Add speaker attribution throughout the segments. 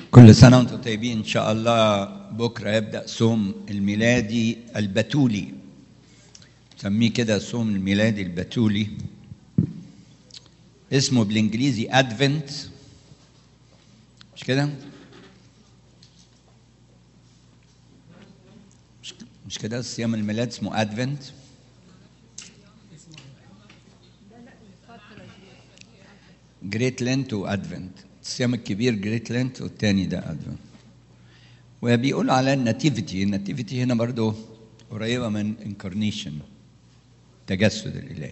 Speaker 1: كل سنة وانتم طيبين إن شاء الله بكرة يبدأ صوم الميلادي البتولي نسميه كده صوم الميلادي البتولي اسمه بالإنجليزي أدفنت مش كده؟ مش- مش كده صيام الميلاد اسمه أدفنت جريت لينت وادفنت الصيام الكبير جريت لينت والتاني ده ادفنت وبيقولوا على الناتيفيتي الناتيفيتي هنا برضو قريبه من انكارنيشن تجسد الالهي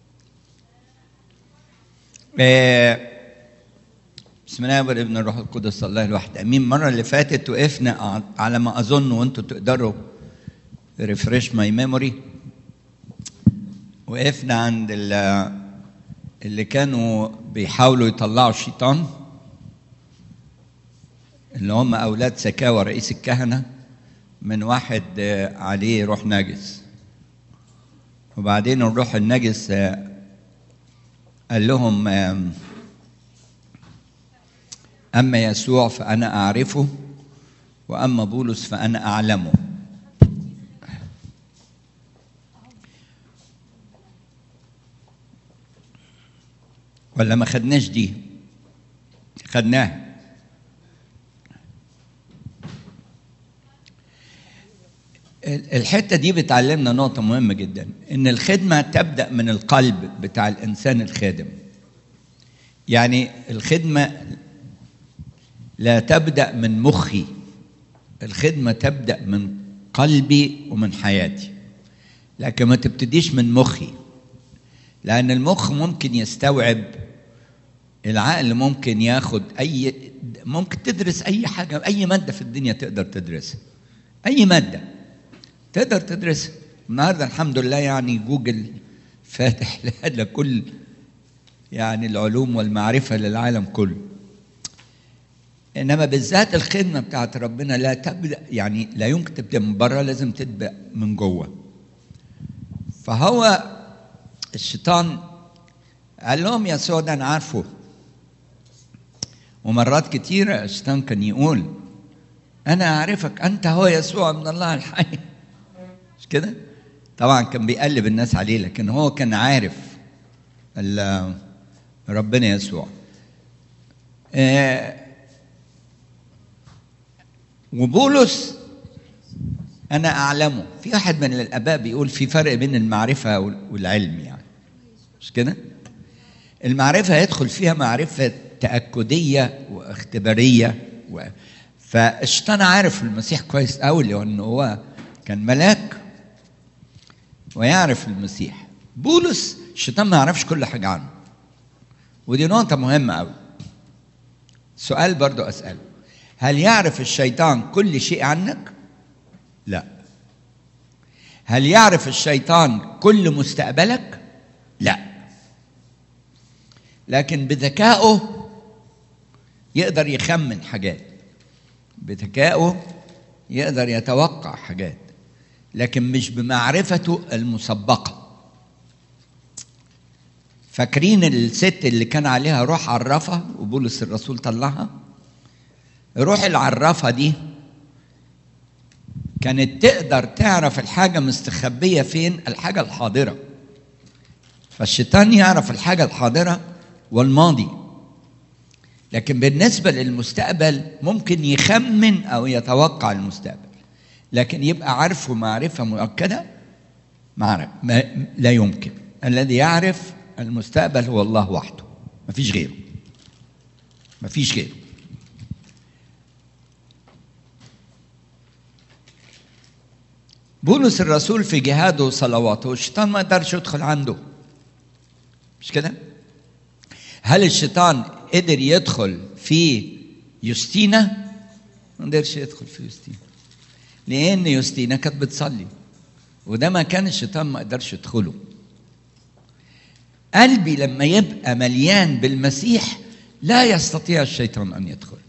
Speaker 1: آه، بسم الله والابن الروح القدس الله الواحد امين المره اللي فاتت وقفنا على ما اظن وانتم تقدروا ريفريش ماي ميموري وقفنا عند ال- اللي كانوا بيحاولوا يطلعوا الشيطان اللي هم اولاد سكاوى رئيس الكهنه من واحد آه، عليه روح نجس وبعدين الروح النجس آه، قال لهم آم، اما يسوع فانا اعرفه واما بولس فانا اعلمه ولا ما خدناش دي خدناها ال- الحته دي بتعلمنا نقطه مهمه جدا ان الخدمه تبدا من القلب بتاع الانسان الخادم يعني الخدمه لا تبدا من مخي الخدمه تبدا من قلبي ومن حياتي لكن ما تبتديش من مخي لأن المخ ممكن يستوعب العقل ممكن ياخد أي ممكن تدرس أي حاجة أي مادة في الدنيا تقدر تدرسها أي مادة تقدر تدرسها النهاردة الحمد لله يعني جوجل فاتح لكل يعني العلوم والمعرفة للعالم كله انما بالذات الخدمه بتاعت ربنا لا تبدا يعني لا يمكن تبدا من بره لازم تبدا من جوه فهو الشيطان قال لهم يسوع ده انا عارفه ومرات كتيرة الشيطان كان يقول أنا أعرفك أنت هو يسوع من الله الحي مش كده؟ طبعا كان بيقلب الناس عليه لكن هو كان عارف ال- ربنا يسوع آه، وبولس أنا أعلمه في واحد من الآباء بيقول في فرق بين المعرفة والعلم يعني مش كده؟ المعرفة يدخل فيها معرفة تأكدية واختبارية و... فالشيطان عارف المسيح كويس قوي لأنه هو كان ملاك ويعرف المسيح بولس الشيطان ما يعرفش كل حاجة عنه ودي نقطة مهمة قوي سؤال برضو أسأله هل يعرف الشيطان كل شيء عنك؟ لا هل يعرف الشيطان كل مستقبلك؟ لا لكن بذكائه يقدر يخمن حاجات بذكائه يقدر يتوقع حاجات لكن مش بمعرفته المسبقة فاكرين الست اللي كان عليها روح عرافة وبولس الرسول طلعها روح العرافة دي كانت تقدر تعرف الحاجة مستخبية فين الحاجة الحاضرة فالشيطان يعرف الحاجة الحاضرة والماضي لكن بالنسبة للمستقبل ممكن يخمن أو يتوقع المستقبل لكن يبقى عارفه معرفة مؤكدة معرف ما لا يمكن الذي يعرف المستقبل هو الله وحده مفيش غيره مفيش غيره بولس الرسول في جهاده وصلواته الشيطان ما قدرش يدخل عنده مش كده؟ هل الشيطان قدر يدخل في يوستينا؟ ما قدرش يدخل في يوستينا لأن يوستينا كانت بتصلي وده ما كان الشيطان ما قدرش يدخله قلبي لما يبقى مليان بالمسيح لا يستطيع الشيطان أن يدخل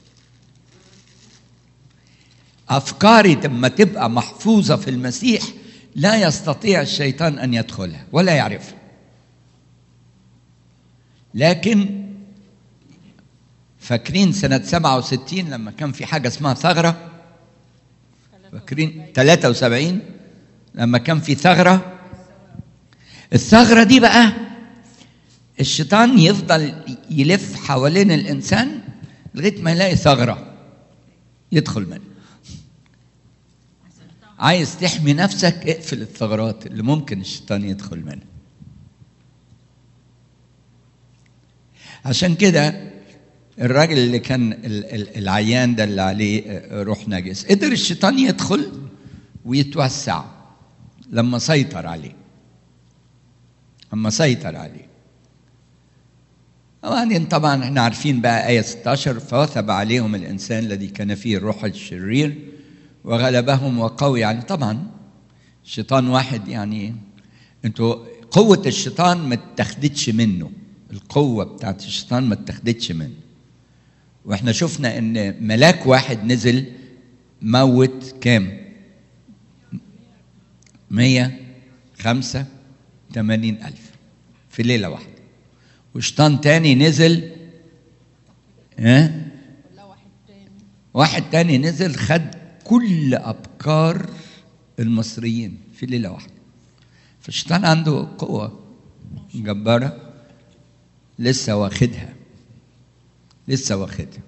Speaker 1: أفكاري لما تبقى محفوظة في المسيح لا يستطيع الشيطان أن يدخلها ولا يعرفها لكن فاكرين سنة 67 لما كان في حاجة اسمها ثغرة فاكرين 73 لما كان في ثغرة الثغرة دي بقى الشيطان يفضل يلف حوالين الإنسان لغاية ما يلاقي ثغرة يدخل منها عايز تحمي نفسك اقفل الثغرات اللي ممكن الشيطان يدخل منها عشان كده الراجل اللي كان العيان ده اللي عليه روح نجس قدر الشيطان يدخل ويتوسع لما سيطر عليه لما سيطر عليه وبعدين طبعا احنا عارفين بقى آية 16 فوثب عليهم الإنسان الذي كان فيه الروح الشرير وغلبهم وقوي يعني طبعا الشيطان واحد يعني انتوا قوة الشيطان ما اتخذتش منه القوة بتاعت الشيطان ما اتخذتش منه واحنا شفنا ان ملاك واحد نزل موت كام مية خمسة تمانين ألف في ليلة واحدة وشيطان تاني نزل ها واحد تاني نزل خد كل أبكار المصريين في ليلة واحدة فالشيطان عنده قوة جبارة لسه واخدها لسه واخدها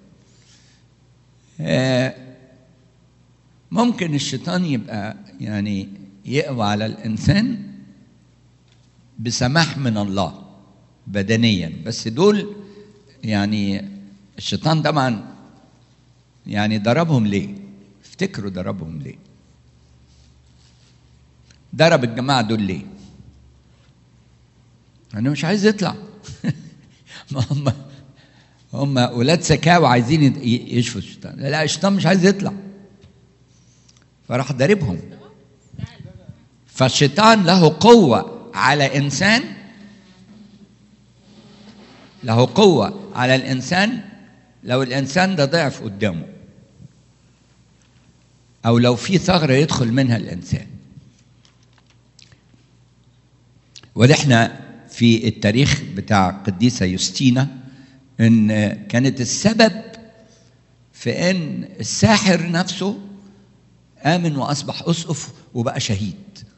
Speaker 1: آه ممكن الشيطان يبقى يعني يقوى على الإنسان بسماح من الله بدنيا بس دول يعني الشيطان طبعا يعني ضربهم ليه افتكروا ضربهم ليه ضرب الجماعة دول ليه أنا مش عايز يطلع ما هم هم ولاد سكاوى عايزين يشفوا الشيطان لا الشيطان مش عايز يطلع فراح ضاربهم فالشيطان له قوة على إنسان له قوة على الإنسان لو الإنسان ده ضعف قدامه أو لو في ثغرة يدخل منها الإنسان وده احنا في التاريخ بتاع قديسة يوستينا ان كانت السبب في ان الساحر نفسه آمن وأصبح أسقف وبقى شهيد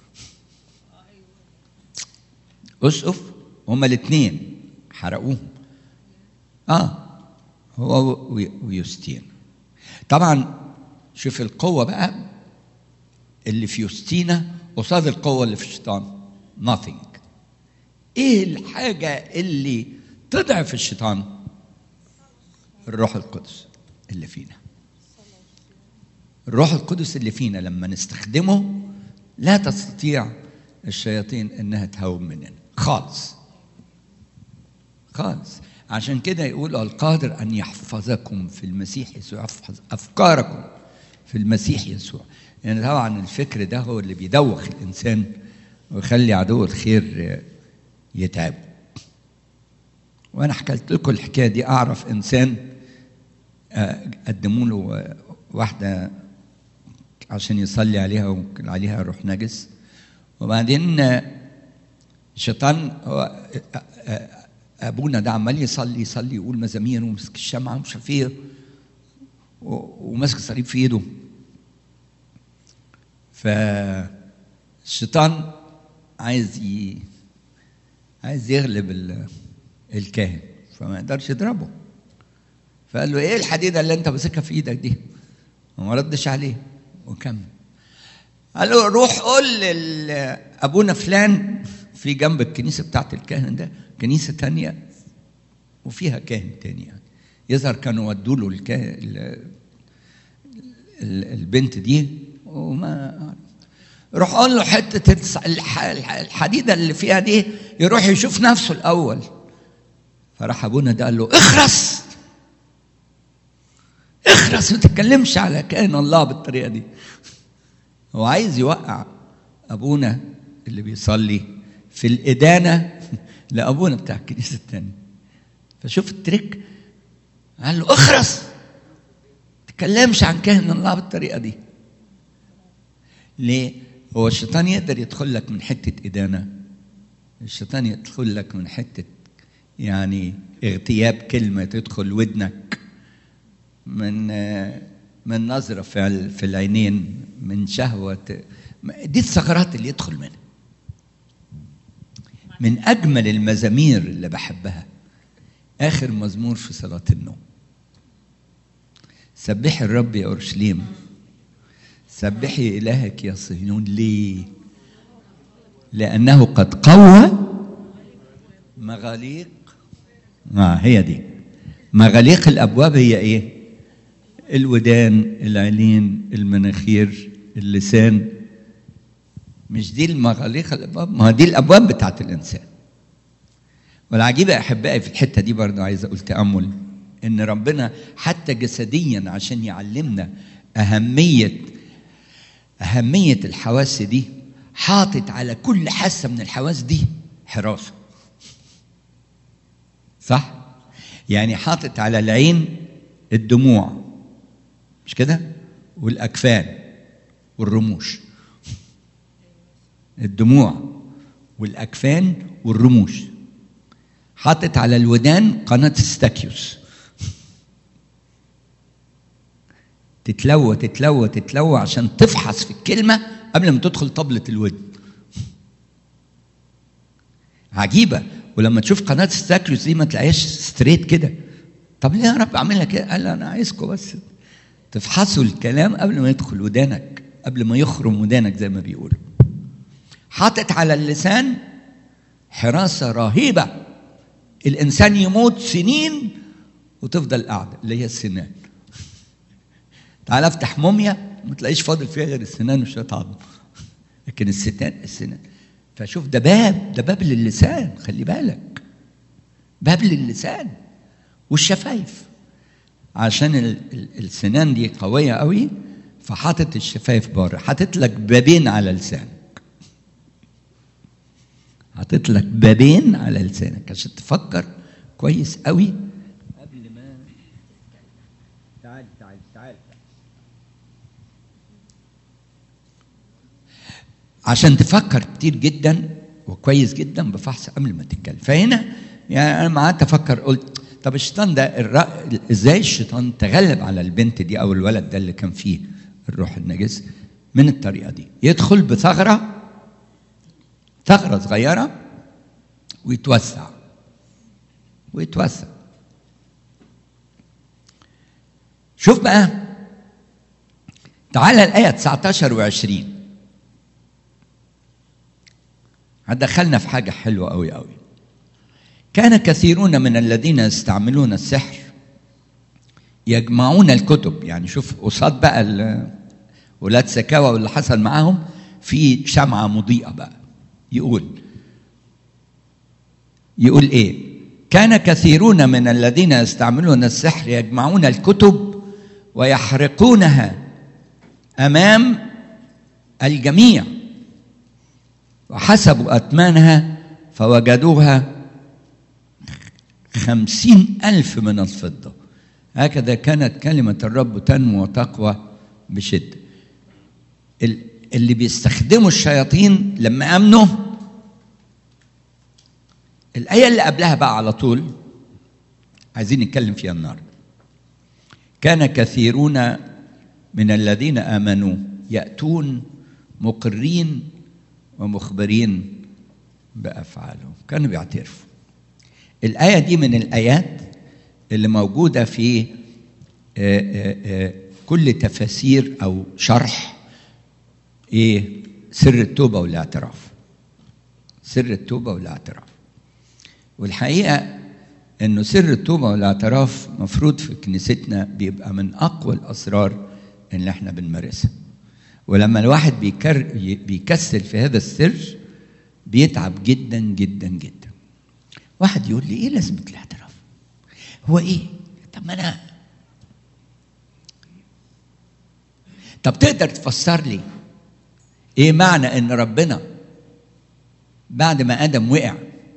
Speaker 1: أسقف هما الاثنين حرقوهم اه هو ويوستين طبعا شوف القوة بقى اللي في يوستينا قصاد القوة اللي في الشيطان nothing ايه الحاجة اللي تضعف الشيطان الروح القدس اللي فينا الروح القدس اللي فينا لما نستخدمه لا تستطيع الشياطين انها تهوب مننا خالص خالص عشان كده يقول القادر ان يحفظكم في المسيح يسوع يحفظ افكاركم في المسيح يسوع يعني طبعا الفكر ده هو اللي بيدوخ الانسان ويخلي عدو الخير يتعب وانا حكيت لكم الحكايه دي اعرف انسان قدموا له واحده عشان يصلي عليها وكان عليها روح نجس وبعدين الشيطان هو ابونا ده عمال يصلي يصلي يقول مزامير ومسك الشمعه ومش عارف ايه وماسك الصليب في ايده فالشيطان عايز ي... عايز يغلب الكاهن فما يقدرش يضربه فقال له ايه الحديده اللي انت ماسكها في ايدك دي وما ردش عليه وكمل قال له روح قول لابونا فلان في جنب الكنيسه بتاعت الكاهن ده كنيسه تانية وفيها كاهن تاني يعني يظهر كانوا ودوا له الكاهن البنت دي وما روح قول له حته الحديده اللي فيها دي يروح يشوف نفسه الاول فراح ابونا ده قال له اخرس اخرس ما تتكلمش على كائن الله بالطريقه دي هو عايز يوقع ابونا اللي بيصلي في الادانه لابونا بتاع الكنيسه الثانيه فشوف التريك قال له اخرس تتكلمش عن كاهن الله بالطريقه دي ليه هو الشيطان يقدر يدخل لك من حته ادانه الشيطان يدخل لك من حته يعني اغتياب كلمه تدخل ودنك من من نظرة في في العينين من شهوة دي الثغرات اللي يدخل منها من أجمل المزامير اللي بحبها آخر مزمور في صلاة النوم سبحي الرب يا أورشليم سبحي إلهك يا صهيون ليه؟ لأنه قد قوى مغاليق آه هي دي مغاليق الأبواب هي إيه؟ الودان العينين المناخير اللسان مش دي المغاليق الأبواب ما دي الأبواب بتاعت الإنسان والعجيب يا أحبائي في الحتة دي برضه عايز أقول تأمل إن ربنا حتى جسديا عشان يعلمنا أهمية أهمية الحواس دي حاطط على كل حاسة من الحواس دي حراسة صح؟ يعني حاطط على العين الدموع مش كده؟ والأكفان والرموش الدموع والأكفان والرموش حاطط على الودان قناة ستاكيوس تتلوى تتلوى تتلوى عشان تفحص في الكلمة قبل ما تدخل طبلة الودن عجيبة ولما تشوف قناة ستاكيوس دي ما تلاقيهاش ستريت كده طب ليه يا رب اعملها كده؟ قال انا عايزكم بس تفحصوا الكلام قبل ما يدخل ودانك قبل ما يخرم ودانك زي ما بيقولوا حاطط على اللسان حراسة رهيبة الإنسان يموت سنين وتفضل قاعدة اللي هي السنان تعال افتح موميا ما تلاقيش فاضل فيها غير السنان وشوية عظم لكن الستان السنان فشوف ده باب ده باب للسان خلي بالك باب للسان والشفايف عشان ال ال السنان دي قوية قوي فحاطط الشفايف بره حاطط لك بابين على لسانك حاطط لك بابين على لسانك عشان تفكر كويس قوي قبل ما تعال تعال تعال عشان تفكر كتير جدا وكويس جدا بفحص قبل ما تتكلم فهنا يعني انا قعدت افكر قلت طب الشيطان ده الرأ... ازاي الشيطان تغلب على البنت دي او الولد ده اللي كان فيه الروح النجس من الطريقه دي يدخل بثغره ثغره صغيره ويتوسع ويتوسع شوف بقى تعالى الآية 19 و20 هتدخلنا في حاجة حلوة أوي أوي كان كثيرون من الذين يستعملون السحر يجمعون الكتب يعني شوف قصاد بقى ولاد سكاوى واللي حصل معاهم في شمعة مضيئة بقى يقول يقول ايه كان كثيرون من الذين يستعملون السحر يجمعون الكتب ويحرقونها امام الجميع وحسبوا اثمانها فوجدوها خمسين ألف من الفضة هكذا كانت كلمة الرب تنمو وتقوى بشدة اللي بيستخدموا الشياطين لما أمنوا الآية اللي قبلها بقى على طول عايزين نتكلم فيها النهارده كان كثيرون من الذين آمنوا يأتون مقرين ومخبرين بأفعالهم كانوا بيعترفوا الآية دي من الآيات اللي موجودة في آآ آآ كل تفاسير أو شرح إيه سر التوبة والاعتراف سر التوبة والاعتراف والحقيقة إنه سر التوبة والاعتراف مفروض في كنيستنا بيبقى من أقوى الأسرار اللي إحنا بنمارسها ولما الواحد بيكر بيكسل في هذا السر بيتعب جدا جدا جدا واحد يقول لي ايه لازمه الاعتراف هو ايه طب ما انا طب تقدر تفسر لي ايه معنى ان ربنا بعد ما ادم وقع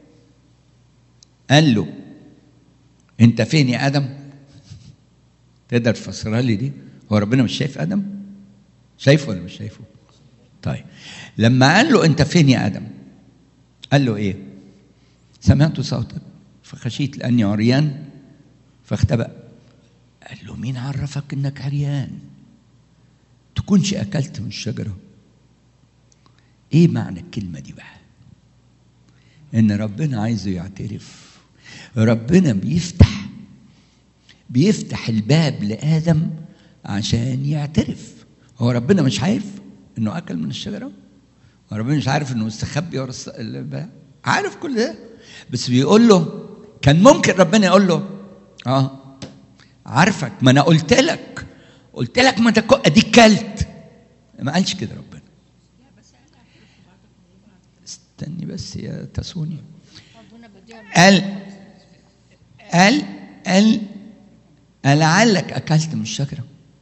Speaker 1: قال له انت فين يا ادم تقدر تفسرها لي دي هو ربنا مش شايف ادم شايفه ولا مش شايفه طيب لما قال له انت فين يا ادم قال له ايه سمعت صوتك فخشيت لاني عريان فاختبأ قال له مين عرفك انك عريان تكونش اكلت من الشجره ايه معنى الكلمه دي بقى ان ربنا عايزه يعترف ربنا بيفتح بيفتح الباب لادم عشان يعترف هو ربنا مش عارف انه اكل من الشجره هو ربنا مش عارف انه مستخبي ورا الس- الباب عارف كل ده بس بيقول له كان ممكن ربنا يقول له اه عارفك ما انا قلت لك قلت لك ما تاكل اديك كلت ما قالش كده ربنا استني بس يا تسوني قال قال قال لعلك اكلت من الشجره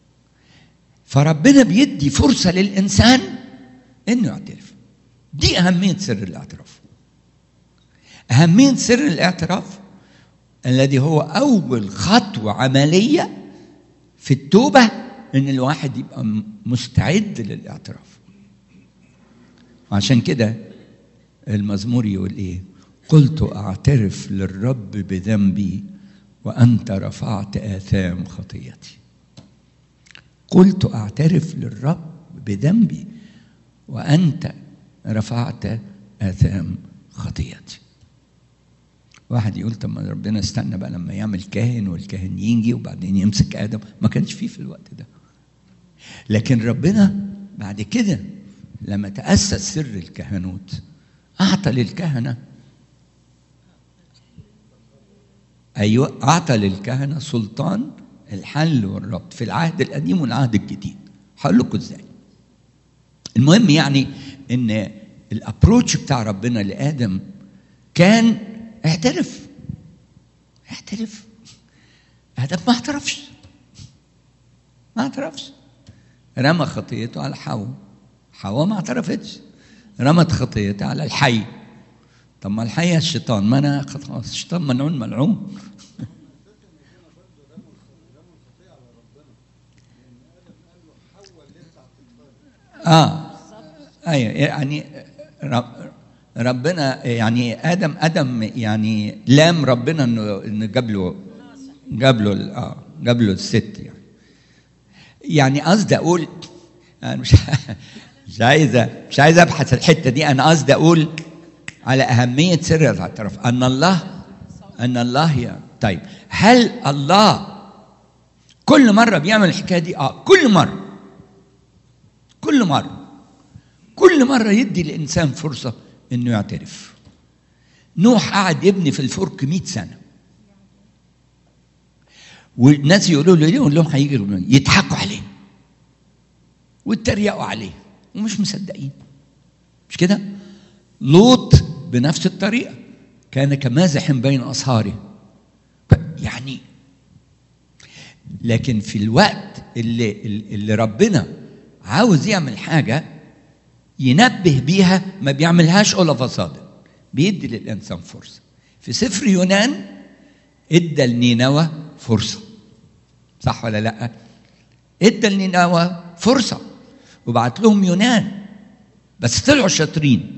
Speaker 1: فربنا بيدي فرصه للانسان انه يعترف دي اهميه سر الاعتراف اهميه سر الاعتراف الذي هو اول خطوه عمليه في التوبه ان الواحد يبقى م- مستعد للاعتراف وعشان كده المزمور يقول ايه قلت اعترف للرب بذنبي وانت رفعت اثام خطيتي قلت اعترف للرب بذنبي وانت رفعت اثام خطيتي واحد يقول طب ما ربنا استنى بقى لما يعمل كاهن والكاهن يجي وبعدين يمسك ادم ما كانش فيه في الوقت ده لكن ربنا بعد كده لما تاسس سر الكهنوت اعطى للكهنه ايوه اعطى للكهنه سلطان الحل والربط في العهد القديم والعهد الجديد هقول لكم ازاي المهم يعني ان الابروتش بتاع ربنا لادم كان اعترف اعترف ادم ما اعترفش ما اعترفش رمى خطيته على حواء حواء ما اعترفتش رمت خطيتها على الحي طب ما الحي الشيطان ما انا خلاص الشيطان منعون ملعون اه ايوه يعني رب ربنا يعني ادم ادم يعني لام ربنا انه انه جاب له جاب له ال- اه جاب له الست يعني يعني قصدي اقول انا مش مش عايز مش عايز ابحث الحته دي انا قصدي اقول على اهميه سر الاعتراف ان الله ان الله يا طيب هل الله كل مره بيعمل الحكايه دي اه كل مره كل مره كل مره يدي الانسان فرصه انه يعترف نوح قعد يبني في الفرك 100 سنه والناس يقولوا له ليه يقول لهم هيجي ربنا يضحكوا عليه ويتريقوا عليه ومش مصدقين مش كده لوط بنفس الطريقه كان كمازح بين اصهاره يعني لكن في الوقت اللي اللي ربنا عاوز يعمل حاجه ينبه بيها ما بيعملهاش اول فصادا بيدي للانسان فرصه في سفر يونان ادى لنينوى فرصه صح ولا لا ادى لنينوى فرصه وبعت لهم يونان بس طلعوا شاطرين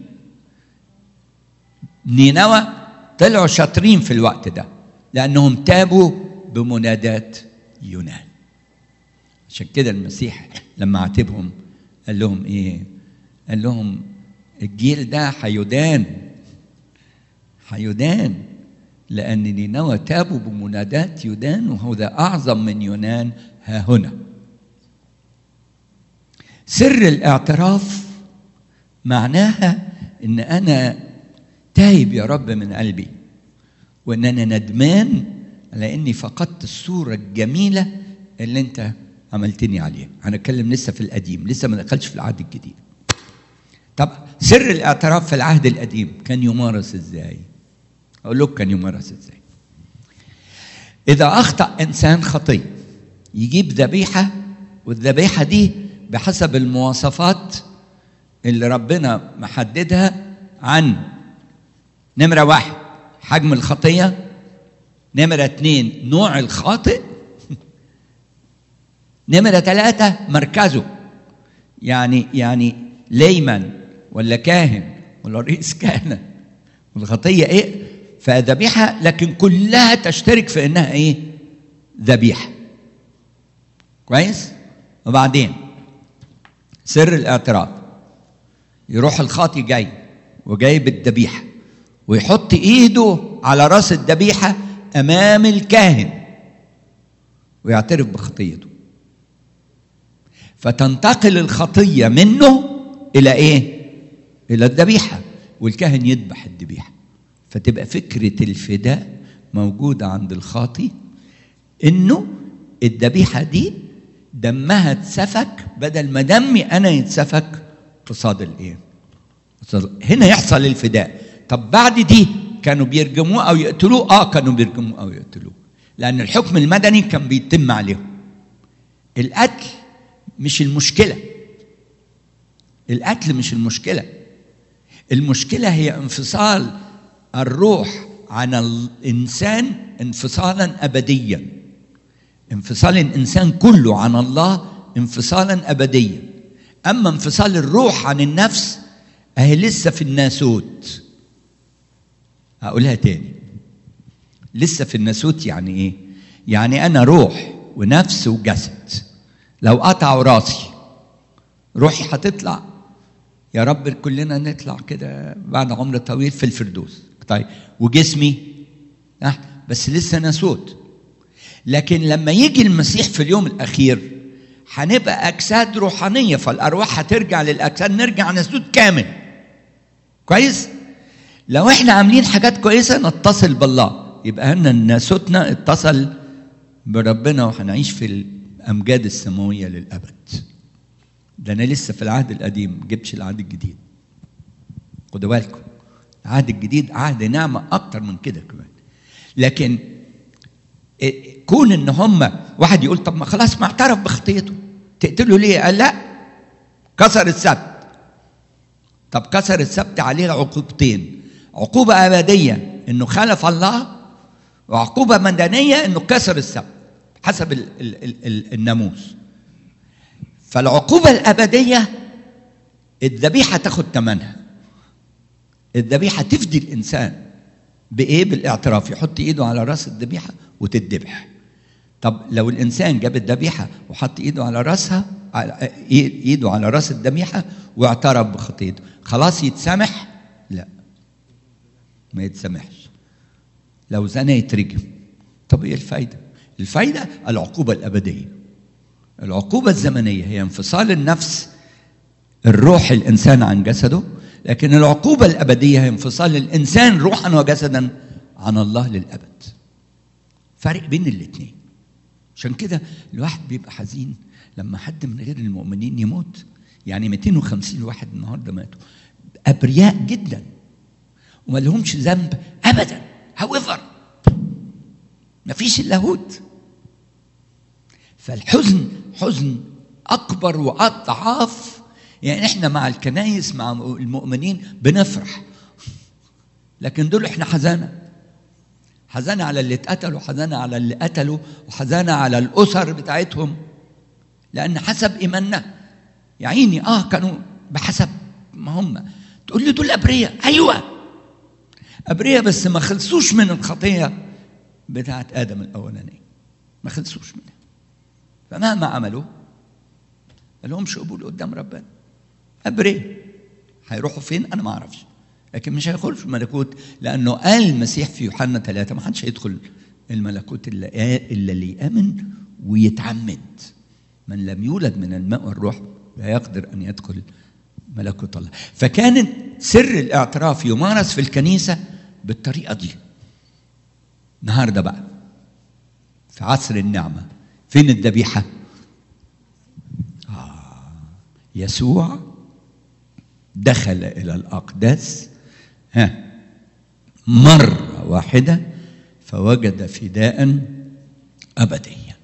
Speaker 1: نينوى طلعوا شاطرين في الوقت ده لانهم تابوا بمنادات يونان عشان كده المسيح لما عاتبهم قال لهم ايه قال لهم الجيل ده هيدان هيدان لأن نينوى تابوا بمنادات يدان وهو ده أعظم من يونان ها هنا سر الاعتراف معناها ان انا تايب يا رب من قلبي وان انا ندمان على اني فقدت الصوره الجميله اللي انت عملتني عليها هنتكلم لسه في القديم لسه ما دخلش في العهد الجديد طب سر الاعتراف في العهد القديم كان يمارس ازاي اقول لك كان يمارس ازاي اذا اخطا انسان خطيه يجيب ذبيحه والذبيحه دي بحسب المواصفات اللي ربنا محددها عن نمره واحد حجم الخطيه نمره اتنين نوع الخاطئ نمره ثلاثه مركزه يعني يعني ليمن ولا كاهن ولا رئيس كهنه والخطيه ايه فذبيحه لكن كلها تشترك في انها ايه ذبيحه كويس وبعدين سر الاعتراف يروح الخاطي جاي وجايب الذبيحه ويحط ايده على راس الذبيحه امام الكاهن ويعترف بخطيته فتنتقل الخطيه منه الى ايه الى الذبيحه والكاهن يذبح الذبيحه فتبقى فكره الفداء موجوده عند الخاطي انه الذبيحه دي دمها اتسفك بدل ما دمي انا يتسفك قصاد الايه هنا يحصل الفداء طب بعد دي كانوا بيرجموه او يقتلوه اه كانوا بيرجموه او يقتلوه لان الحكم المدني كان بيتم عليهم القتل مش المشكله القتل مش المشكله المشكله هي انفصال الروح عن الانسان انفصالا ابديا انفصال الانسان كله عن الله انفصالا ابديا اما انفصال الروح عن النفس اهي لسه في الناسوت هقولها تاني لسه في الناسوت يعني ايه يعني انا روح ونفس وجسد لو قطعوا راسي روحي هتطلع يا رب كلنا نطلع كده بعد عمر طويل في الفردوس طيب وجسمي أه بس لسه ناسوت لكن لما يجي المسيح في اليوم الاخير هنبقى اجساد روحانيه فالارواح هترجع للاجساد نرجع ناسوت كامل كويس لو احنا عاملين حاجات كويسه نتصل بالله يبقى هنا ناسوتنا اتصل بربنا وهنعيش في الامجاد السماويه للابد ده انا لسه في العهد القديم ما جبتش العهد الجديد خدوا بالكم العهد الجديد عهد نعمه اكتر من كده كمان لكن كون ان هم واحد يقول طب ما خلاص ما اعترف بخطيته تقتله ليه؟ قال لا كسر السبت طب كسر السبت عليه عقوبتين عقوبة أبدية إنه خالف الله وعقوبة مدنية إنه كسر السبت حسب ال ال ال ال الناموس فالعقوبة الأبدية الذبيحة تاخد ثمنها الذبيحة تفدي الإنسان بإيه؟ بالاعتراف يحط إيده على رأس الذبيحة وتتذبح طب لو الإنسان جاب الذبيحة وحط إيده على رأسها إيده على رأس الذبيحة واعترف بخطيته خلاص يتسامح؟ لا ما يتسامحش لو زنى يترجم طب ايه الفايده الفايده العقوبه الابديه العقوبه الزمنيه هي انفصال النفس الروح الانسان عن جسده لكن العقوبه الابديه هي انفصال الانسان روحا وجسدا عن الله للابد فرق بين الاثنين عشان كده الواحد بيبقى حزين لما حد من غير المؤمنين يموت يعني 250 واحد النهارده ماتوا ابرياء جدا وما لهمش ذنب ابدا however ما فيش اللاهوت فالحزن حزن اكبر واضعاف يعني احنا مع الكنايس مع المؤمنين بنفرح لكن دول احنا حزانه حزانه على اللي اتقتلوا حزانه على اللي قتلوا وحزانه على الاسر بتاعتهم لان حسب ايماننا يا عيني اه كانوا بحسب ما هم تقول لي دول ابرياء ايوه ابرياء بس ما خلصوش من الخطيه بتاعت ادم الاولانيه ما خلصوش منها فمهما عملوا ما لهمش قبول قدام ربنا ابرياء هيروحوا فين انا ما اعرفش لكن مش هيدخلوا في الملكوت لانه قال المسيح في يوحنا ثلاثة ما حدش هيدخل الملكوت الا الا اللي يامن ويتعمد من لم يولد من الماء والروح لا يقدر ان يدخل ملكوت الله فكانت سر الاعتراف يمارس في الكنيسه بالطريقه دي النهارده بقى في عصر النعمه فين الذبيحه آه يسوع دخل الى الاقداس ها مره واحده فوجد فداء ابديا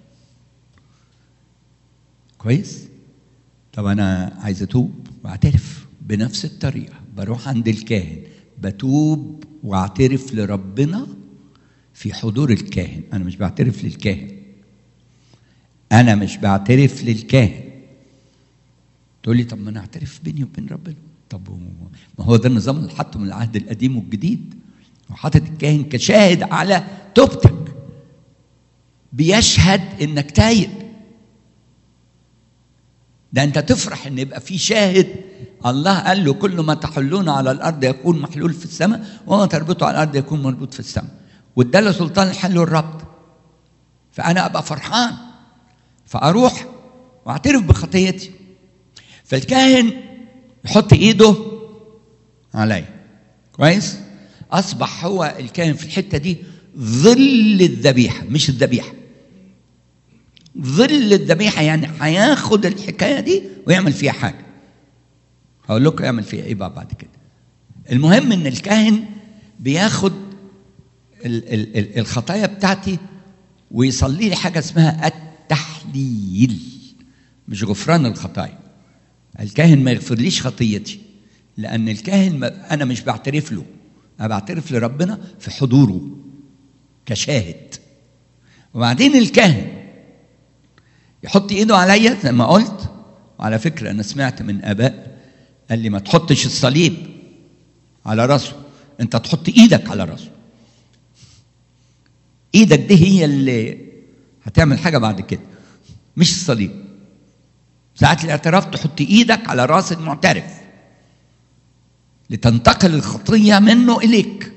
Speaker 1: كويس طب انا عايز اتوب واعترف بنفس الطريقه بروح عند الكاهن بتوب واعترف لربنا في حضور الكاهن انا مش بعترف للكاهن انا مش بعترف للكاهن تقول لي طب ما انا اعترف بيني وبين ربنا طب ما هو ده النظام اللي حطه من العهد القديم والجديد وحاطط الكاهن كشاهد على توبتك بيشهد انك تايب ده انت تفرح ان يبقى في شاهد الله قال له كل ما تحلون على الارض يكون محلول في السماء وما تربطه على الارض يكون مربوط في السماء واداله سلطان الحل والربط فانا ابقى فرحان فاروح واعترف بخطيتي فالكاهن يحط ايده عليا كويس اصبح هو الكاهن في الحته دي ظل الذبيحه مش الذبيحه ظل الذبيحه يعني هياخد الحكايه دي ويعمل فيها حاجه هقول لكم يعمل فيها ايه بقى بعد كده المهم ان الكاهن بياخد ال ال ال الخطايا بتاعتي ويصلي لي حاجه اسمها التحليل مش غفران الخطايا الكاهن ما يغفرليش خطيتي لان الكاهن ما انا مش بعترف له انا بعترف لربنا في حضوره كشاهد وبعدين الكاهن يحط ايده عليا زي ما قلت وعلى فكره انا سمعت من اباء قال لي ما تحطش الصليب على راسه انت تحط ايدك على راسه ايدك دي هي اللي هتعمل حاجه بعد كده مش الصليب ساعة الاعتراف تحط ايدك على راس المعترف لتنتقل الخطية منه إليك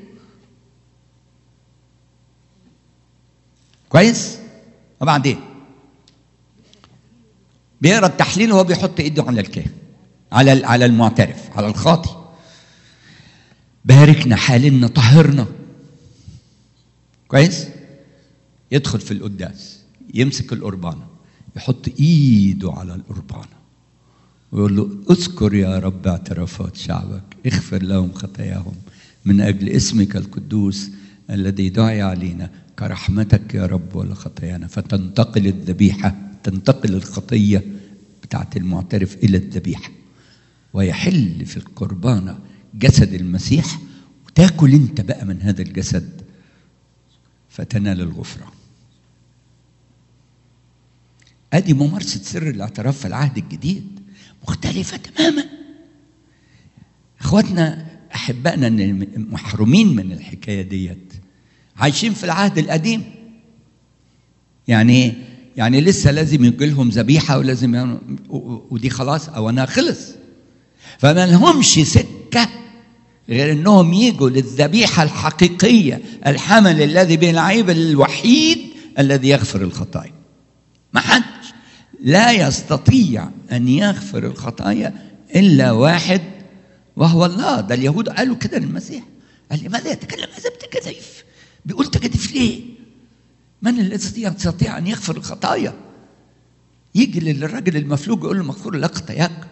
Speaker 1: كويس وبعدين بيقرا التحليل وهو بيحط ايده على الكاهن على على المعترف على الخاطي باركنا حالنا طهرنا كويس يدخل في القداس يمسك القربانه يحط ايده على القربانه ويقول له اذكر يا رب اعترافات شعبك اغفر لهم خطاياهم من اجل اسمك القدوس الذي دعي علينا كرحمتك يا رب ولا خطايانا فتنتقل الذبيحه تنتقل الخطيه بتاعت المعترف الى الذبيحه ويحل في القربانه جسد المسيح وتاكل انت بقى من هذا الجسد فتنال الغفران ادي ممارسه سر الاعتراف في العهد الجديد مختلفه تماما اخواتنا احبائنا محرومين من الحكايه ديت عايشين في العهد القديم يعني يعني لسه لازم يجي لهم ذبيحه ولازم يعني ودي خلاص او انا خلص فما لهمش سكه غير انهم يجوا للذبيحه الحقيقيه الحمل الذي بين العيب الوحيد الذي يغفر الخطايا ما حدش لا يستطيع ان يغفر الخطايا الا واحد وهو الله ده اليهود قالوا كده للمسيح قال لماذا يتكلم هذا بتكذيف بيقول تكذيف ليه من الذي يستطيع ان يغفر الخطايا يجي للراجل المفلوج يقول له مغفور لك خطاياك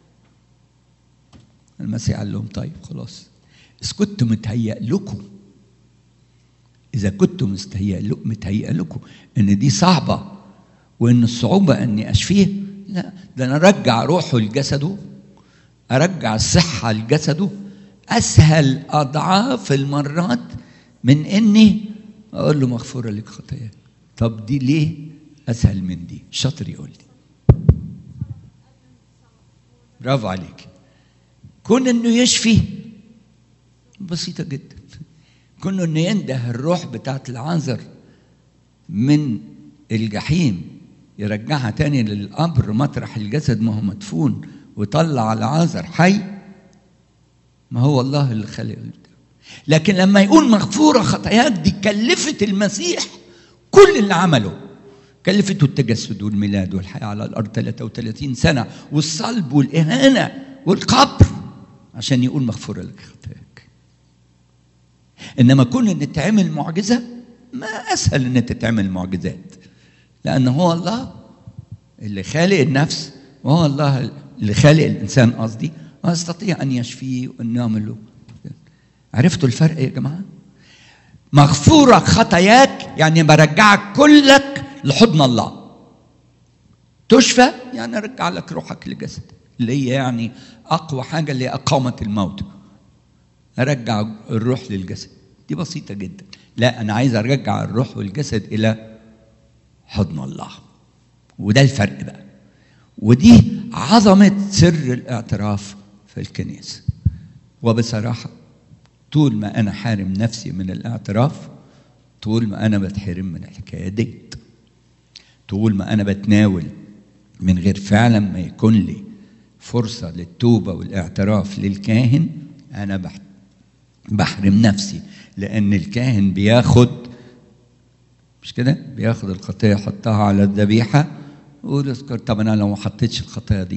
Speaker 1: المسيح قال لهم طيب خلاص إذا كنت متهيأ لكم إذا كنت مستهيأ متهيأ لكم إن دي صعبة وإن الصعوبة إني أشفيه لا ده أنا أرجع روحه لجسده أرجع الصحة لجسده أسهل أضعاف المرات من إني أقول له مغفورة لك خطاياك طب دي ليه أسهل من دي شاطر يقول لي برافو عليك كون انه يشفي بسيطة جدا كون انه ينده الروح بتاعت العازر من الجحيم يرجعها تاني للقبر مطرح الجسد ما هو مدفون وطلع العازر حي ما هو الله اللي خلق لكن لما يقول مغفورة خطاياك دي كلفت المسيح كل اللي عمله كلفته التجسد والميلاد والحياة على الأرض 33 سنة والصلب والإهانة والقبر عشان يقول مغفورة لك خطاياك إنما كون إن تعمل معجزة ما أسهل إن تتعمل معجزات لأن هو الله اللي خالق النفس وهو الله اللي خالق الإنسان قصدي ويستطيع أن يشفيه وأن يعمل له عرفتوا الفرق يا جماعة؟ مغفورة خطاياك يعني برجعك كلك لحضن الله تشفى يعني ارجع لك روحك لجسدك اللي هي يعني اقوى حاجه اللي هي اقامه الموت ارجع الروح للجسد دي بسيطه جدا لا انا عايز ارجع الروح والجسد الى حضن الله وده الفرق بقى ودي عظمه سر الاعتراف في الكنيسه وبصراحه طول ما انا حارم نفسي من الاعتراف طول ما انا بتحرم من الحكايه ديت طول ما انا بتناول من غير فعلا ما يكون لي فرصة للتوبة والاعتراف للكاهن أنا بح- بحرم نفسي لأن الكاهن بياخد مش كده بياخد الخطية يحطها على الذبيحة ويقول اذكر طب أنا لو ما حطيتش الخطية دي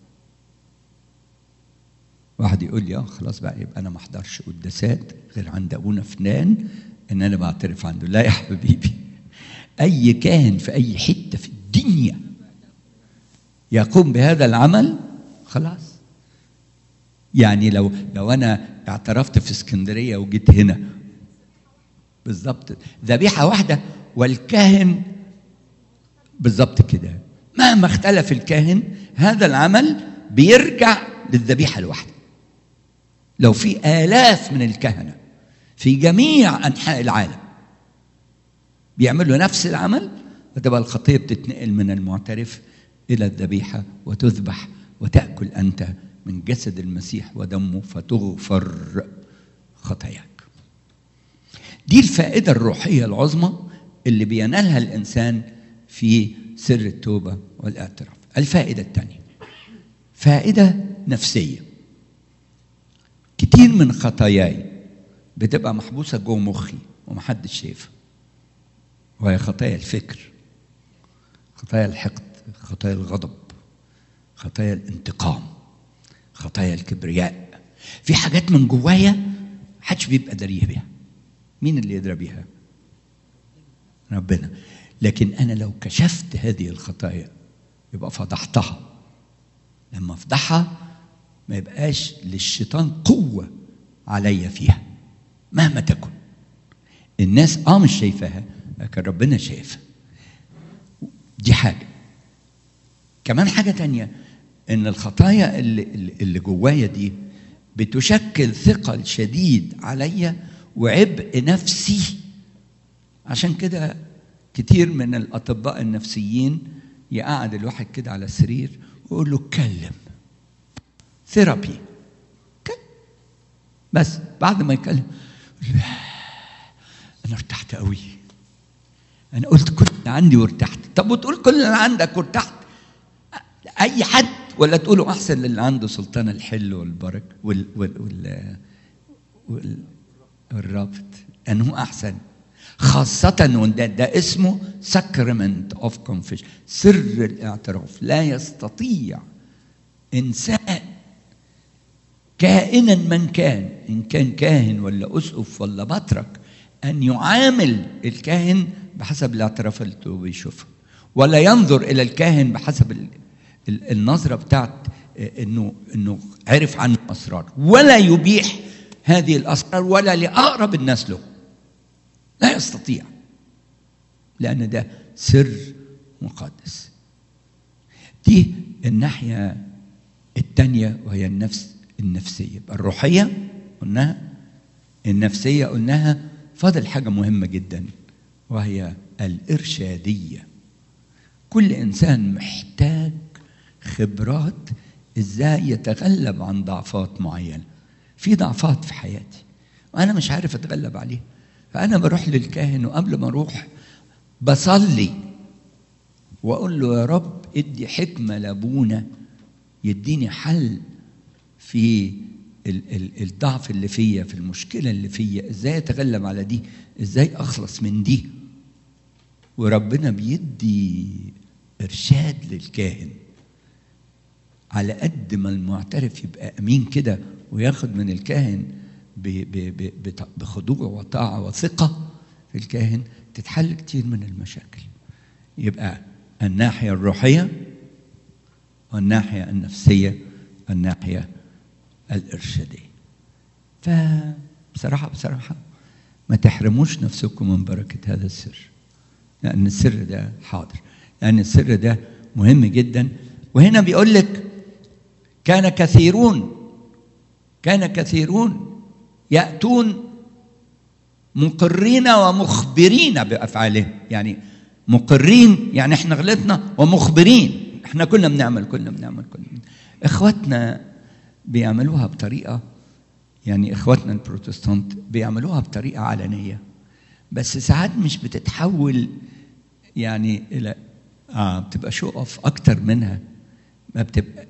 Speaker 1: واحد يقول لي اه خلاص بقى يبقى انا ما احضرش قداسات غير عند ابونا فلان ان انا بعترف عنده لا يا حبيبي اي كاهن في اي حته في الدنيا يقوم بهذا العمل خلاص يعني لو لو انا اعترفت في اسكندريه وجيت هنا بالظبط ذبيحه واحده والكاهن بالظبط كده مهما اختلف الكاهن هذا العمل بيرجع للذبيحه الواحده لو في آلاف من الكهنة في جميع أنحاء العالم بيعملوا نفس العمل فتبقى الخطية بتتنقل من المعترف إلى الذبيحة وتذبح وتأكل أنت من جسد المسيح ودمه فتغفر خطاياك دي الفائدة الروحية العظمى اللي بينالها الإنسان في سر التوبة والاعتراف الفائدة الثانية فائدة نفسية كتير من خطاياي بتبقى محبوسة جوه مخي ومحدش شايفها وهي خطايا الفكر خطايا الحقد خطايا الغضب خطايا الانتقام خطايا الكبرياء في حاجات من جوايا محدش بيبقى داريه بيها مين اللي يدرى بيها ربنا لكن انا لو كشفت هذه الخطايا يبقى فضحتها لما افضحها ما يبقاش للشيطان قوة عليا فيها مهما تكن الناس اه مش شايفاها لكن ربنا شايفها دي حاجة كمان حاجة تانية ان الخطايا اللي, اللي جوايا دي بتشكل ثقل شديد عليا وعبء نفسي عشان كده كتير من الاطباء النفسيين يقعد الواحد كده على السرير ويقول له اتكلم ثيرابي بس بعد ما يتكلم انا ارتحت قوي انا قلت كل اللي عندي وارتحت طب وتقول كل اللي عندك وارتحت اي حد ولا تقوله احسن للي عنده سلطان الحل والبرك وال وال وال, وال والرابط انه احسن خاصة وده ده اسمه ساكرمنت اوف confession سر الاعتراف لا يستطيع انسان كائنا من كان ان كان كاهن ولا اسقف ولا بطرك ان يعامل الكاهن بحسب الاعتراف اللي هو بيشوفه ولا ينظر الى الكاهن بحسب ال- ال- النظره بتاعت انه انه عرف عنه اسرار ولا يبيح هذه الاسرار ولا لاقرب الناس له لا يستطيع لان ده سر مقدس دي الناحيه الثانيه وهي النفس النفسيه يبقى الروحيه قلناها النفسيه قلناها فاضل حاجه مهمه جدا وهي الارشاديه كل انسان محتاج خبرات ازاي يتغلب عن ضعفات معينه في ضعفات في حياتي وانا مش عارف اتغلب عليها فانا بروح للكاهن وقبل ما اروح بصلي واقول له يا رب ادي حكمه لابونا يديني حل في ال- ال- الضعف اللي فيا في المشكله اللي فيا ازاي اتغلب على دي ازاي اخلص من دي وربنا بيدي ارشاد للكاهن على قد ما المعترف يبقى امين كده وياخد من الكاهن ب- ب- ب- بط- بخضوع وطاعه وثقه في الكاهن تتحل كتير من المشاكل يبقى الناحيه الروحيه والناحيه النفسيه والناحيه الارشاديه فبصراحه بصراحه ما تحرموش نفسكم من بركه هذا السر لان السر ده حاضر لان السر ده مهم جدا وهنا بيقول لك كان كثيرون كان كثيرون ياتون مقرين ومخبرين بافعالهم يعني مقرين يعني احنا غلطنا ومخبرين احنا كنا بنعمل كنا بنعمل كنا بنعمل. اخواتنا بيعملوها بطريقه يعني اخواتنا البروتستانت بيعملوها بطريقه علنيه بس ساعات مش بتتحول يعني الى اه بتبقى شو اوف اكتر منها ما بتبقى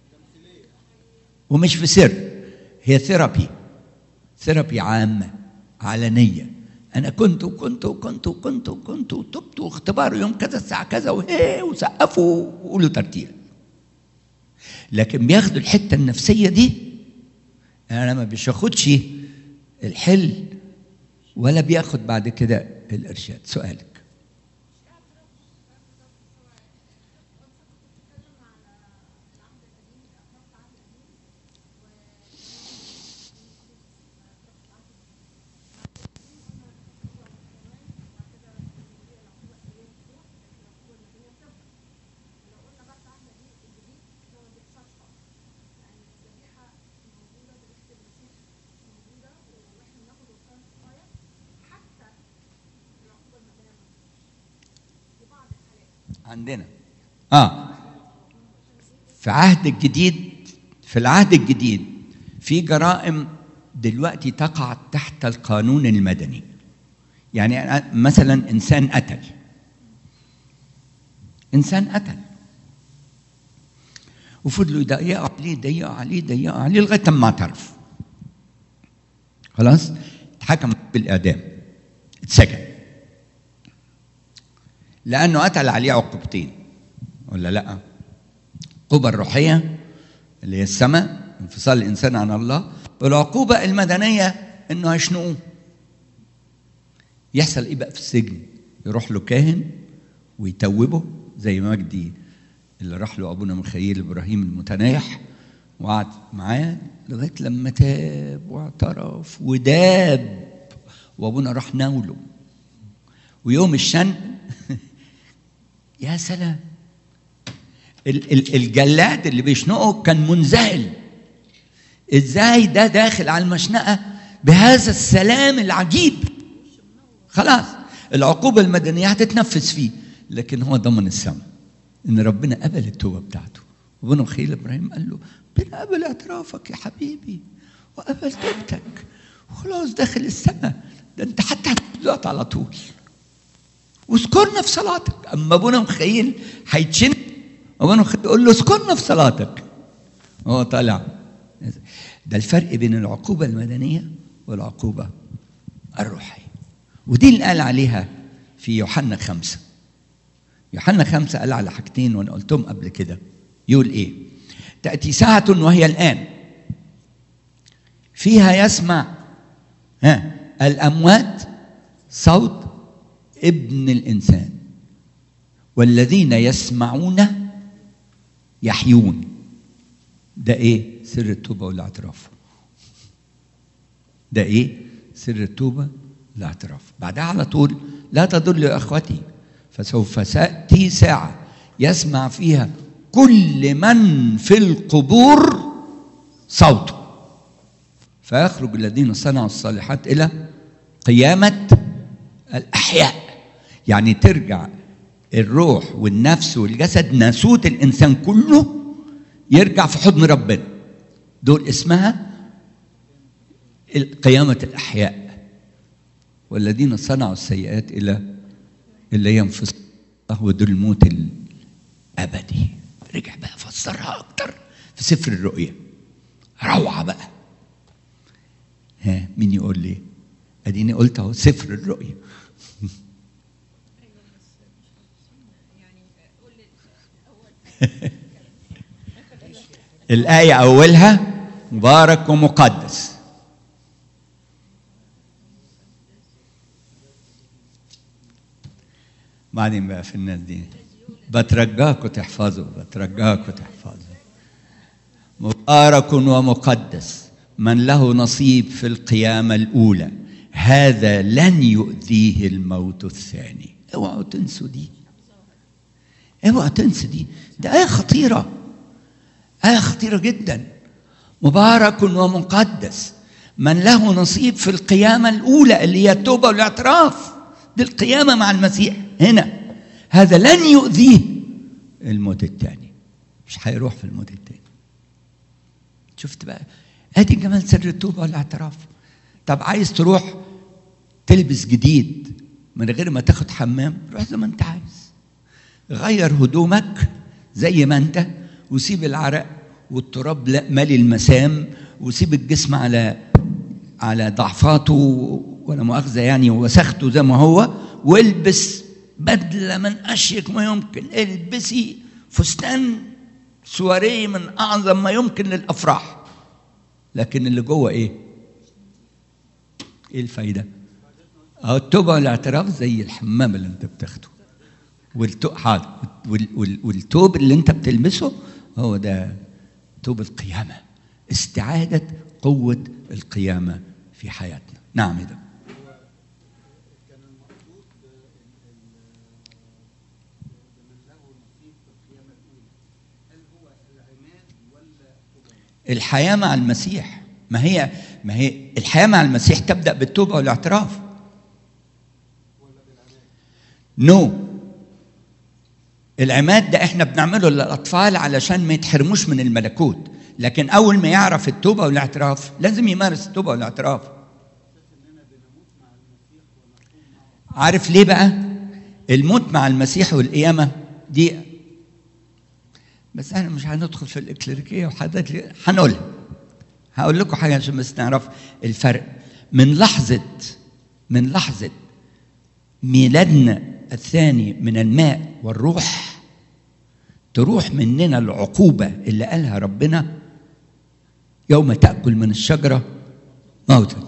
Speaker 1: ومش في سر هي ثيرابي ثيرابي عامة علنية أنا كنت وكنت وكنت وكنت وكنت وتبت واختبار يوم كذا الساعة كذا وهي وسقفوا وقولوا ترتيل لكن بياخدوا الحتة النفسية دي أنا ما بياخدش الحل ولا بياخد بعد كده الإرشاد سؤالك عندنا اه في عهد الجديد في العهد الجديد في جرائم دلوقتي تقع تحت القانون المدني يعني مثلا انسان قتل انسان قتل وفضلوا يضيقوا عليه يضيقوا عليه يضيقوا عليه لغايه ما اعترف خلاص اتحكم بالاعدام اتسجن لانه قتل عليه عقوبتين ولا لا العقوبه الروحيه اللي هي السماء انفصال الانسان عن الله والعقوبه المدنيه انه هيشنقوه يحصل ايه بقى في السجن يروح له كاهن ويتوبه زي مجدي اللي راح له ابونا ميخائيل ابراهيم المتنايح وقعد معاه لغايه لما تاب واعترف وداب وابونا راح ناوله ويوم الشنق يا سلام الجلاد اللي بيشنقه كان منذهل ازاي ده داخل على المشنقه بهذا السلام العجيب خلاص العقوبه المدنيه هتتنفذ فيه لكن هو ضمن السماء ان ربنا قبل التوبه بتاعته وابونا مخيل ابراهيم قال له ربنا قبل اعترافك يا حبيبي وقبل توبتك وخلاص داخل السماء ده انت حتى هتدلوقت على طول واذكرنا في صلاتك اما ابونا مخيل هيتشن ابونا مخيل يقول له اذكرنا في صلاتك هو طالع ده الفرق بين العقوبة المدنية والعقوبة الروحية ودي اللي قال عليها في يوحنا خمسة يوحنا خمسة قال على حاجتين وأنا قلتهم قبل كده يقول إيه تأتي ساعة وهي الآن فيها يسمع ها الأموات صوت ابن الإنسان والذين يسمعون يحيون ده ايه سر التوبة والاعتراف ده ايه سر التوبة والاعتراف بعدها على طول لا تضل يا اخوتي فسوف تأتي ساعة يسمع فيها كل من في القبور صوته فيخرج الذين صنعوا الصالحات إلى قيامة الأحياء يعني ترجع الروح والنفس والجسد ناسوت الإنسان كله يرجع في حضن ربنا دول اسمها قيامة الأحياء والذين صنعوا السيئات إلى اللي ينفصل هو دول الموت الأبدي رجع بقى فسرها أكتر في سفر الرؤيا روعة بقى ها مين يقول لي أديني قلت أهو سفر الرؤيا الآية أولها مبارك ومقدس بعدين بقى في الناس دي بترجاكم تحفظوا بترجاكم تحفظوا مبارك ومقدس من له نصيب في القيامة الأولى هذا لن يؤذيه الموت الثاني اوعوا تنسوا دي اوعوا تنسوا دي ده آية خطيرة آية خطيرة جدا مبارك ومقدس من له نصيب في القيامة الأولى اللي هي التوبة والاعتراف دي القيامة مع المسيح هنا هذا لن يؤذيه الموت الثاني مش هيروح في الموت الثاني شفت بقى ادي جمال سر التوبة والاعتراف طب عايز تروح تلبس جديد من غير ما تاخد حمام روح زي ما انت عايز غير هدومك زي ما انت وسيب العرق والتراب لا- مالي المسام وسيب الجسم على على ضعفاته ولا مؤاخذه يعني وسخته زي ما هو والبس بدله من اشيك ما يمكن البسي فستان سواريه من اعظم ما يمكن للافراح لكن اللي جوه ايه؟ ايه الفايده؟ اهو التوبه والاعتراف زي الحمام اللي انت بتاخده والتو... حاضر وال... وال... والتوب اللي انت بتلبسه هو ده توب القيامه استعاده قوه القيامه في حياتنا نعم ده
Speaker 2: كان المقصود بمن له نصيب في القيامة الأولى هل هو العماد ولا قبلة؟
Speaker 1: الحياه مع المسيح ما هي ما هي الحياه مع المسيح تبدا بالتوبه والاعتراف نو no. العماد ده احنا بنعمله للاطفال علشان ما يتحرموش من الملكوت لكن اول ما يعرف التوبه والاعتراف لازم يمارس التوبه والاعتراف عارف ليه بقى الموت مع المسيح والقيامه دي بس احنا مش هندخل في الاكليريكيه وحضرتك هنقولها هقول لكم حاجه عشان بس نعرف الفرق من لحظه من لحظه ميلادنا الثاني من الماء والروح تروح مننا العقوبة اللي قالها ربنا يوم تأكل من الشجرة موتا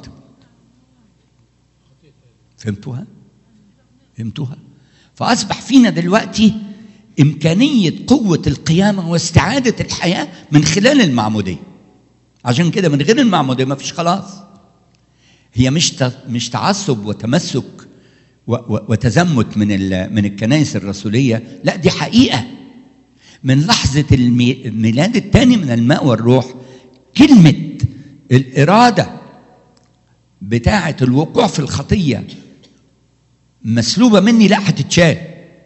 Speaker 1: فهمتوها؟ فهمتوها؟ فأصبح فينا دلوقتي إمكانية قوة القيامة واستعادة الحياة من خلال المعمودية عشان كده من غير المعمودية ما فيش خلاص هي مش مش تعصب وتمسك وتزمت من من الكنائس الرسوليه لا دي حقيقه من لحظه الميلاد الثاني من الماء والروح كلمه الاراده بتاعه الوقوع في الخطيه مسلوبه مني لا هتتشال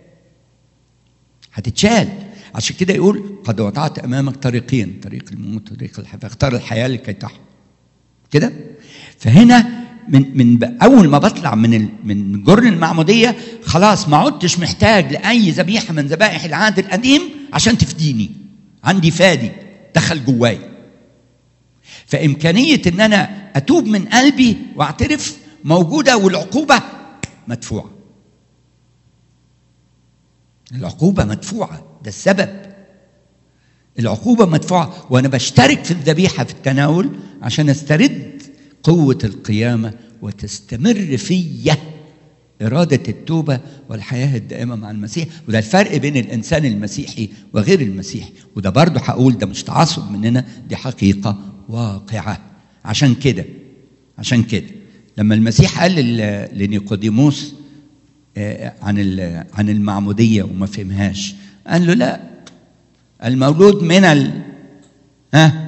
Speaker 1: هتتشال عشان كده يقول قد وضعت امامك طريقين طريق الموت وطريق الحياه فاختار الحياه لكي تحيا كده فهنا من من اول ما بطلع من من جرن المعموديه خلاص ما عدتش محتاج لاي ذبيحه من ذبائح العهد القديم عشان تفديني عندي فادي دخل جواي فامكانيه ان انا اتوب من قلبي واعترف موجوده والعقوبه مدفوعه العقوبه مدفوعه ده السبب العقوبه مدفوعه وانا بشترك في الذبيحه في التناول عشان استرد قوة القيامة وتستمر فيا إرادة التوبة والحياة الدائمة مع المسيح وده الفرق بين الإنسان المسيحي وغير المسيحي وده برضه هقول ده مش تعصب مننا دي حقيقة واقعة عشان كده عشان كده لما المسيح قال لنيقوديموس عن عن المعمودية وما فهمهاش قال له لا المولود من ال ها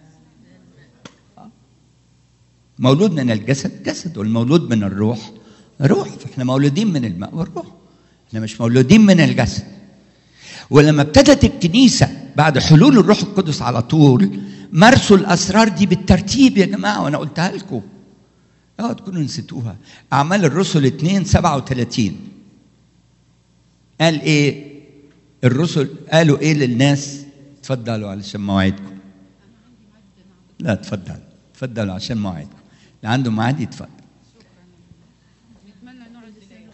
Speaker 1: مولود من الجسد جسد والمولود من الروح روح فاحنا مولودين من الماء والروح احنا مش مولودين من الجسد ولما ابتدت الكنيسة بعد حلول الروح القدس على طول مارسوا الأسرار دي بالترتيب يا جماعة وأنا قلتها لكم اه تكونوا نسيتوها أعمال الرسل 2 37 قال إيه الرسل قالوا إيه للناس اتفضلوا علشان مواعيدكم لا اتفضل اتفضلوا عشان مواعيدكم اللي عنده ميعاد يتفضل
Speaker 3: نتمنى نقعد للعيد